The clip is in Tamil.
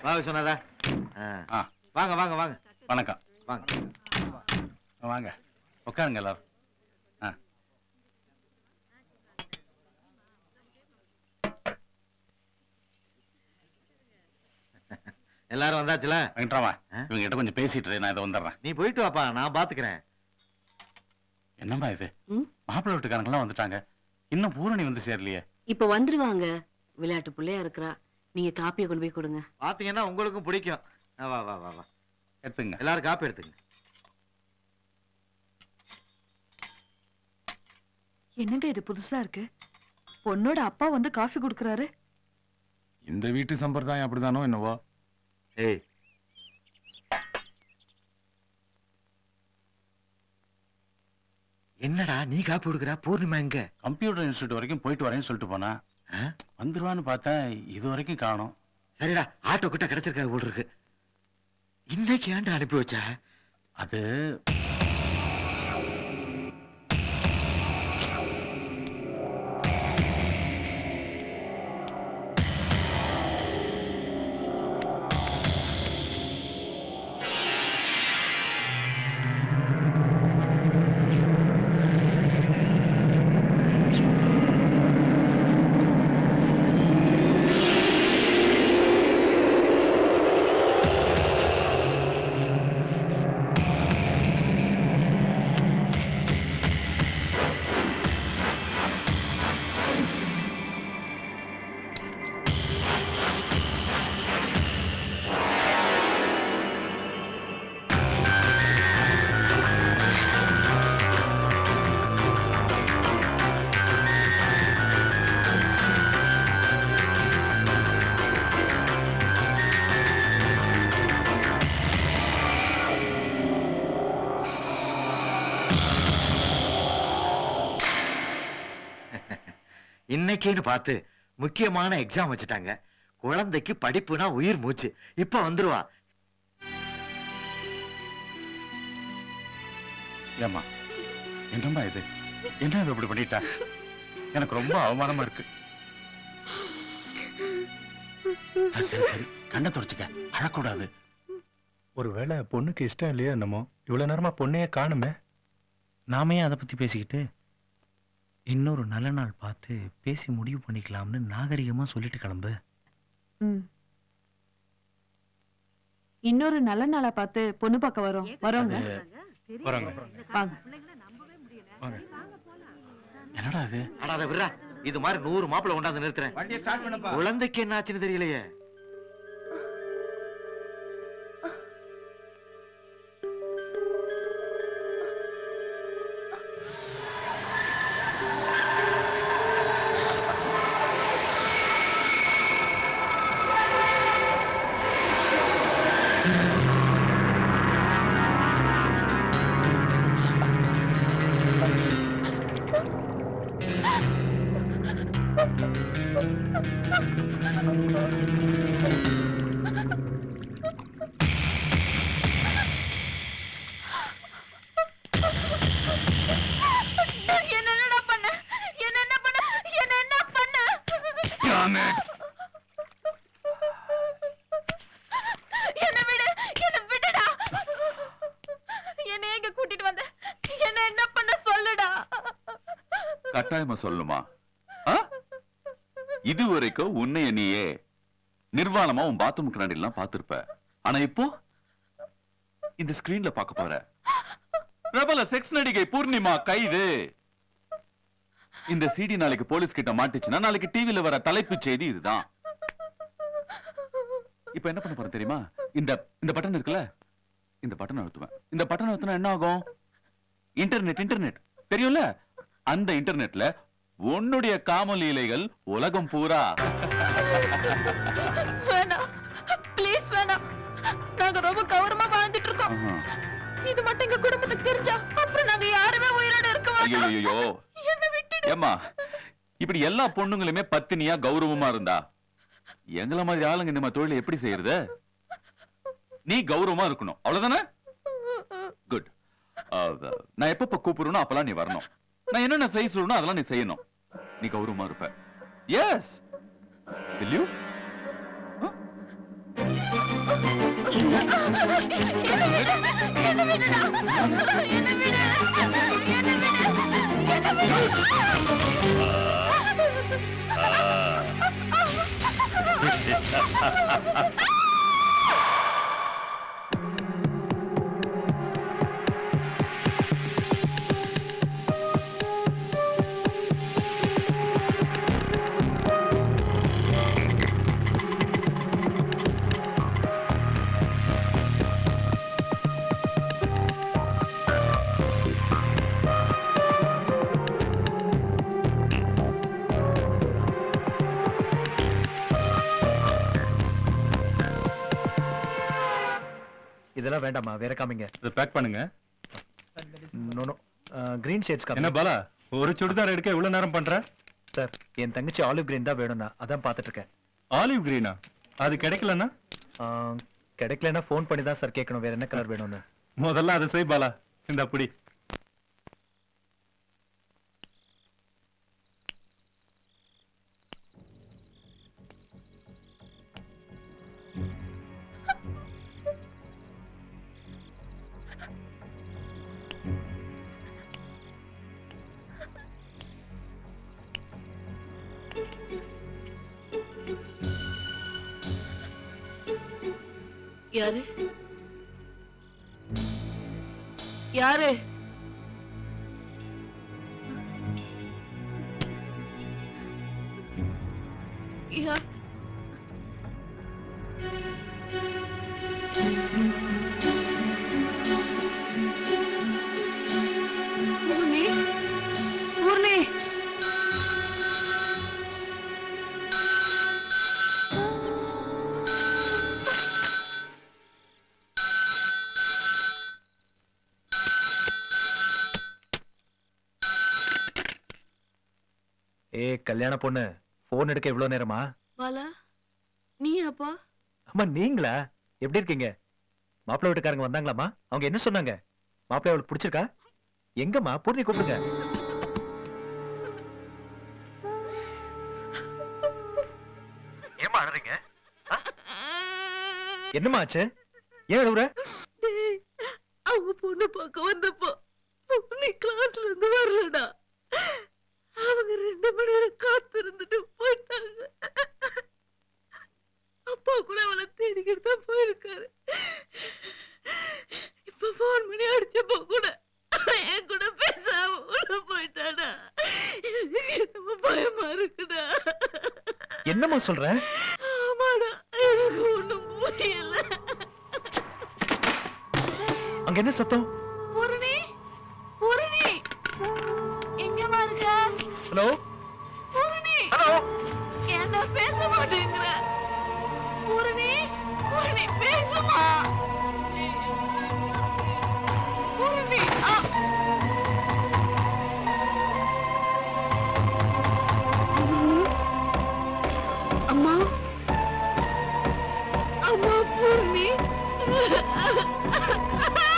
வாங்க சொன்னாரா ஆ. வாங்க வாங்க வாங்க வணக்கம் வாங்க வாங்க உட்காருங்க எல்லாரும் ஆ எல்லாரும் வந்தாச்சுல வெங்கட்ராமா ஆ? இவங்க கிட்ட கொஞ்சம் பேசிட்டு இரு, நான் இதை வந்துடுறேன் நீ போயிட்டு வாப்பா நான் பாத்துக்கிறேன் என்னம்மா இது ம்? மாப்பிள்ளை வீட்டுக்காரங்களாம் வந்துட்டாங்க இன்னும் பூரணி வந்து சேரலையே இப்ப வந்துருவாங்க விளையாட்டு பிள்ளையா இருக்கிறா நீங்க காப்பியை கொண்டு போய் கொடுங்க பாத்தீங்கன்னா உங்களுக்கும் பிடிக்கும் ஆ, வா வா வா வா எடுத்துங்க எல்லாரும் காப்பி எடுத்துங்க என்னங்க இது புதுசா இருக்கு பொண்ணோட அப்பா வந்து காஃபி குடுக்கறாரு இந்த வீட்டு சம்பிரதாயம் அப்படிதானோ என்னவோ ஏய் என்னடா நீ காப்பி கொடுக்குற பூர்ணிமா எங்க கம்ப்யூட்டர் இன்ஸ்டியூட் வரைக்கும் போயிட்டு வரேன்னு சொல்லிட்டு போனா ஆ? வந்துருவான்னு பார்த்தா இது வரைக்கும் காணோம் சரிடா ஆட்டோ கிட்ட கிடைச்சிருக்காது போல் இருக்கு இன்னைக்கு ஏன்டா அனுப்பி வச்ச அது இன்னைக்குன்னு பார்த்து முக்கியமான எக்ஸாம் வச்சுட்டாங்க குழந்தைக்கு படிப்புனா உயிர் மூச்சு இப்ப வந்துருவா ஏம்மா என்னம்மா இது என்ன இவ இப்படி பண்ணிட்டா எனக்கு ரொம்ப அவமானமா இருக்கு சரி சரி சரி கண்ணை தொடச்சுக்க அழக்கூடாது ஒருவேளை பொண்ணுக்கு இஷ்டம் இல்லையா என்னமோ இவ்வளவு நேரமா பொண்ணையே காணுமே நாமே அதை பத்தி பேசிக்கிட்டு இன்னொரு நல்ல நாள் பார்த்து பேசி முடிவு பண்ணிக்கலாம்னு நாகரிகமா சொல்லிட்டு கிளம்பு ம். இன்னொரு நல்ல நாளா பார்த்து பொண்ணு பார்க்க வரோம் வரோங்க வராங்க வாங்க என்னடா இது அடாத விடுறா இது மாதிரி நூறு மாப்பிளை கொண்டாந்து நிறுத்துறேன் வண்டியை ஸ்டார்ட் பண்ணப்பா குழந்தைக்கு என்ன ஆச்சுன்னு தெரியலையே என்னடா பண்ண என்ன என்ன பண்ண என்ன என்ன பண்ண என்ன விடு என்ன விடுடா என்ன எங்க கூட்டிட்டு வந்த என்ன என்ன பண்ண சொல்லுடா கட்டாயமா சொல்லுமா ஆ? இதுவரைக்கும் உன்னைய நீயே நிர்வாணமா உன் பாத்ரூம் கண்ணாடி எல்லாம் பார்த்திருப்ப ஆனா இப்போ இந்த ஸ்கிரீன்ல பார்க்க போற பிரபல செக்ஸ் நடிகை பூர்ணிமா கைது இந்த சிடி நாளைக்கு போலீஸ் கிட்ட மாட்டுச்சுன்னா நாளைக்கு டிவில வர தலைப்புச் செய்தி இதுதான் இப்ப என்ன பண்ண போறேன் தெரியுமா இந்த இந்த பட்டன் இருக்குல்ல இந்த பட்டன் அழுத்துவேன் இந்த பட்டன் அழுத்தினா என்ன ஆகும் இன்டர்நெட் இன்டர்நெட் தெரியும்ல அந்த இன்டர்நெட்ல உன்னுடைய காமலீலைகள் உலகம் பூரா வேணாம் ப்ளீஸ் வேணாம் நாங்க ரொம்ப கௌரவமா வாழ்ந்துட்டு இருக்கோம் ஆஹா. இது மட்டும் எங்க குடும்பத்துக்கு தெரிஞ்சா அப்புறம் நாங்க யாருமே உயிரோட இருக்க ஐயோ மாட்டோம் ஐயோ என்ன விட்டுடு ஏம்மா இப்படி எல்லா பொண்ணுங்களுமே பத்தினியா கௌரவமா இருந்தா எங்கள மாதிரி ஆளுங்க இந்த மாதிரி தொழிலை எப்படி செய்யறது நீ கௌரவமா இருக்கணும் அவ்வளவுதானே குட் நான் எப்பப்ப கூப்பிடுறனோ அப்பெல்லாம் நீ வரணும் நான் என்னென்ன செய்ய சொல்லணும் அதெல்லாம் நீ செய்யணும் நீ கௌரவமா இருப்ப எஸ் will you? Huh? என்ன விடு என்ன விடுடா என்ன விடு என்ன விடு என்ன விடு இதெல்லாம் வேண்டாமா வேற காமிங்க இதை பேக் பண்ணுங்க நோ கிரீன் ஷேட்ஸ் என்ன காமிங்க பாலா ஒரு சுடிதார் எடுக்க இவ்வளவு நேரம் பண்ற சார் என் தங்கச்சி ஆலிவ் கிரீன் தான் வேணும்னா அதான் பார்த்துட்டு இருக்கேன் ஆலிவ் கிரீனா அது கிடைக்கலன்னா ஆ, கிடைக்கலன்னா ஃபோன் பண்ணி தான் சார் கேட்கணும் வேற என்ன கலர் வேணும்னு முதல்ல அதை செய் பாலா இந்த அப்படி யாரு யாரு யா பூர்ணி பூர்ணி ஏ கல்யாண பொண்ணு ஃபோன் எடுக்க இவ்வளவு நேரமா பாலா நீ அப்பா அம்மா நீங்களா எப்படி இருக்கீங்க மாப்பிள்ளை வீட்டுக்காரங்க வந்தாங்களாமா அவங்க என்ன சொன்னாங்க மாப்பிள்ளை அவளுக்கு பிடிச்சிருக்கா எங்கம்மா பூர்ணி கூப்பிடுங்க ஏமா அழறீங்க என்னம்மா ஆச்சு ஏன் அழுவுற டேய், அவங்க பொண்ணு பார்க்க வந்தப்போ நீ கிளாஸ்ல இருந்து வரலடா அவங்க ரெண்டு மணி நேரம் காத்து இருந்துட்டு போயிட்டாங்க அப்பா கூட அவளை தேடிக்கிட்டு தான் போயிருக்காரு இப்ப போன் பண்ணி அடிச்சப்போ கூட என் கூட பேசாம உள்ள போயிட்டாடா எனக்கு பயமா இருக்குடா என்னம்மா சொல்ற ஆமாடா எனக்கு ஒண்ணும் புரியல அங்க என்ன சத்தம் பூரணி பூரணி எங்கம்மா இருக்க ஹலோ பூரணி ஹலோ ஏன்டா பேச மாட்டேங்கிற பூரணி பூரணி பேசுமா பூரணி ஆ. அம்மா அம்மா பூரணி